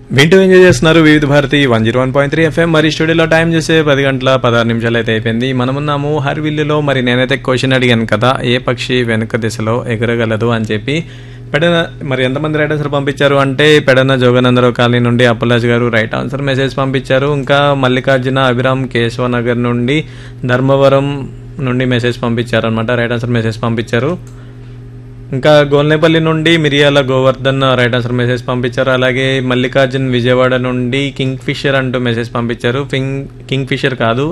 వింటూ ఎంజాయ్ చేస్తున్నారు Vividha Bharati one zero one point three FM మరి స్టూడియోలో టైం చేసే పది గంటల పదహారు నిమిషాలు అయితే అయిపోయింది మనమున్నాము హర్విల్లులో మరి నేనైతే క్వశ్చన్ అడిగాను కదా ఏ పక్షి వెనుక దిశలో ఎగరగలదు అని చెప్పి పెడన మరి ఎంతమంది రైట్ ఆన్సర్ పంపించారు అంటే పెడన జోగానందరావు కాలనీ నుండి అప్పలాజ్ గారు రైట్ ఆన్సర్ మెసేజ్ పంపించారు ఇంకా మల్లికార్జున అభిరామ్ కేశవనగర్ నుండి ధర్మవరం నుండి మెసేజ్ పంపించారు అనమాట రైట్ ఆన్సర్ మెసేజ్ పంపించారు ఇంకా గోల్నేపల్లి నుండి మిరియాల గోవర్ధన్ రైట్ ఆన్సర్ మెసేజ్ పంపించారు అలాగే మల్లికార్జున్ విజయవాడ నుండి కింగ్ ఫిషర్ అంటూ మెసేజ్ పంపించారు ఫింగ్ కింగ్ ఫిషర్ కాదు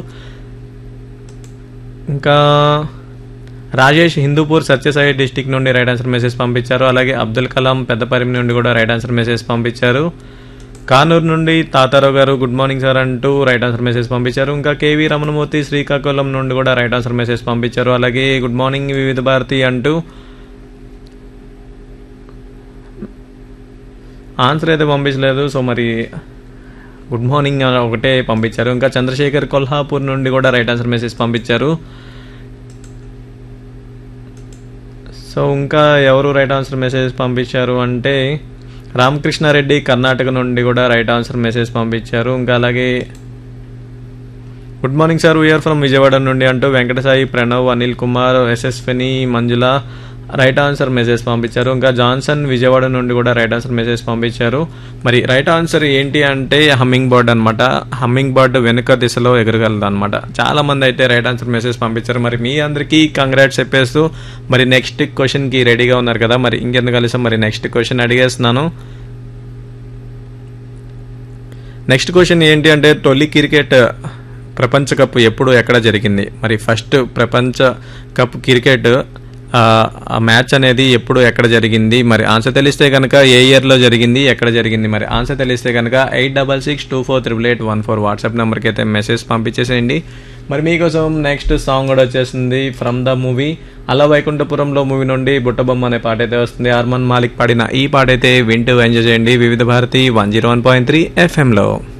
ఇంకా రాజేష్ హిందూపూర్ సత్యసాయి డిస్టిక్ నుండి రైట్ ఆన్సర్ మెసేజ్ పంపించారు అలాగే అబ్దుల్ కలాం పెద్దపరిమి నుండి కూడా రైట్ ఆన్సర్ మెసేజ్ పంపించారు కానూరు నుండి తాతారావు గారు గుడ్ మార్నింగ్ సార్ అంటూ రైట్ ఆన్సర్ మెసేజ్ పంపించారు ఇంకా కేవీ రమణమూర్తి శ్రీకాకుళం నుండి కూడా రైట్ ఆన్సర్ మెసేజ్ పంపించారు అలాగే గుడ్ మార్నింగ్ వివిధ భారతి అంటూ ఆన్సర్ అయితే పంపించలేదు సో మరి గుడ్ మార్నింగ్ ఒకటే పంపించారు ఇంకా చంద్రశేఖర్ కొల్హాపూర్ నుండి కూడా రైట్ ఆన్సర్ మెసేజ్ పంపించారు సో ఇంకా ఎవరు రైట్ ఆన్సర్ మెసేజ్ పంపించారు అంటే రామకృష్ణారెడ్డి కర్ణాటక నుండి కూడా రైట్ ఆన్సర్ మెసేజ్ పంపించారు ఇంకా అలాగే good morning sir we are from Vijayawada నుండి అంటూ వెంకటసాయి ప్రణవ్ అనిల్ కుమార్ ఎస్ఎస్ఫెని మంజుల రైట్ ఆన్సర్ మెసేజ్ పంపించారు ఇంకా జాన్సన్ విజయవాడ నుండి కూడా రైట్ ఆన్సర్ మెసేజ్ పంపించారు మరి రైట్ ఆన్సర్ ఏంటి అంటే హమ్మింగ్ బర్డ్ అనమాట హమ్మింగ్ బర్డ్ వెనుక దిశలో ఎగరగలదు అనమాట చాలా మంది అయితే రైట్ ఆన్సర్ మెసేజ్ పంపించారు మరి మీ అందరికీ కంగ్రాట్స్ చెప్పేస్తూ మరి నెక్స్ట్ క్వశ్చన్కి రెడీగా ఉన్నారు కదా మరి ఇంకెందుకు కలిసి మరి నెక్స్ట్ క్వశ్చన్ అడిగేస్తున్నాను నెక్స్ట్ క్వశ్చన్ ఏంటి అంటే తొలి క్రికెట్ ప్రపంచ కప్ ఎప్పుడు ఎక్కడ జరిగింది మరి ఫస్ట్ ప్రపంచ కప్ క్రికెట్ ఆ మ్యాచ్ అనేది ఎప్పుడు ఎక్కడ జరిగింది మరి ఆన్సర్ తెలిస్తే కనుక ఏ ఇయర్లో జరిగింది ఎక్కడ జరిగింది మరి ఆన్సర్ తెలిస్తే కనుక eight double six two four triple eight one four WhatsApp నెంబర్కి అయితే మెసేజ్ పంపించేసేయండి మరి మీకోసం నెక్స్ట్ సాంగ్ కూడా వచ్చేసింది ఫ్రమ్ ద మూవీ అలా వైకుంఠపురంలో మూవీ నుండి బుట్టబొమ్మ అనే పాట అయితే వస్తుంది అర్మన్ మాలిక్ పాడిన ఈ పాట అయితే వింటూ ఎంజాయ్ చేయండి Vividha Bharati one zero one point three ఎఫ్ఎంలో